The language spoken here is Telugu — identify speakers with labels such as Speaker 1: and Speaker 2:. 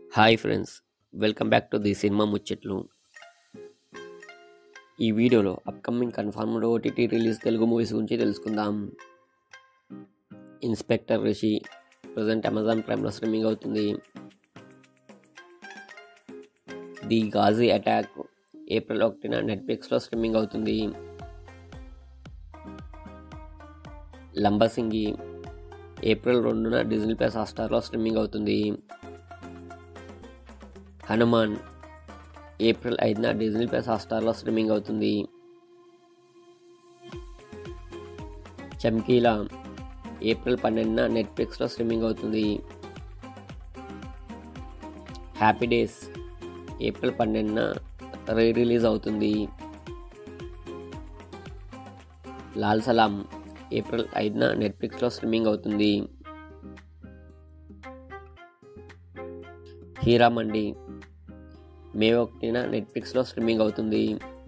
Speaker 1: hi friends welcome back to the cinema ముచ్చట్లు ఈ వీడియోలో upcoming confirmed OTT release Telugu movies గురించి తెలుసుకుందాం ఇన్స్పెక్టర్ రిషి ప్రజెంట్ అమెజాన్ ప్రైమ్లో స్ట్రీమింగ్ అవుతుంది ది గాజీ అటాక్ ఏప్రిల్ ఒకటిన నెట్ఫ్లిక్స్లో స్ట్రీమింగ్ అవుతుంది లంబసింగి ఏప్రిల్ రెండున డిజ్నీ ప్లస్ హాట్స్టార్లో స్ట్రీమింగ్ అవుతుంది హనుమాన్ ఏప్రిల్ ఐదున డిజ్నీ ప్లస్ హాట్స్టార్లో స్ట్రీమింగ్ అవుతుంది చమ్కీలా ఏప్రిల్ పన్నెండున నెట్ఫ్లిక్స్లో స్ట్రీమింగ్ అవుతుంది హ్యాపీ డేస్ ఏప్రిల్ పన్నెండున రీ రిలీజ్ అవుతుంది లాల్ సలాం ఏప్రిల్ ఐదున నెట్ఫ్లిక్స్లో స్ట్రీమింగ్ అవుతుంది హీరా మండి మే ఒకటిన నెట్ఫ్లిక్స్లో స్ట్రీమింగ్ అవుతుంది